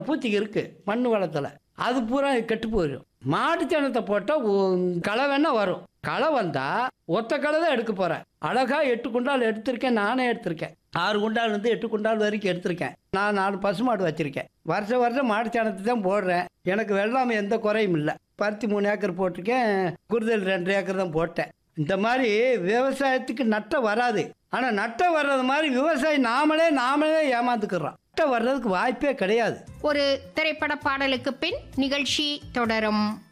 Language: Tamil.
பூச்சிக்கு இருக்கு மண் வளத்தில் அது பூரா கெட்டு போயிடும் மாட்டு சாணத்தை போட்டால் களை வேணா வரும் களை வந்தால் ஒத்த களை தான் எடுக்க போகிறேன் அழகாக எட்டு குண்டால் எடுத்திருக்கேன் நானே எடுத்திருக்கேன் ஆறு குண்டால் இருந்து எட்டு குண்டால் வரைக்கும் எடுத்திருக்கேன் நான் நாலு பசுமாடு வச்சுருக்கேன் வருஷம் வருஷம் மாட்டு சாணத்தை தான் போடுறேன் எனக்கு வெள்ளாமை எந்த குறையும் இல்லை பருத்தி மூணு ஏக்கர் போட்டிருக்கேன் குருதல் ரெண்டு ஏக்கர் தான் போட்டேன் இந்த மாதிரி விவசாயத்துக்கு நட்டம் வராது ஆனால் நட்டம் வர்றது மாதிரி விவசாயி நாமளே நாமளே ஏமாந்துக்கிறோம் நட்டம் வர்றதுக்கு வாய்ப்பே கிடையாது ஒரு திரைப்பட பாடலுக்கு பின் நிகழ்ச்சி தொடரும்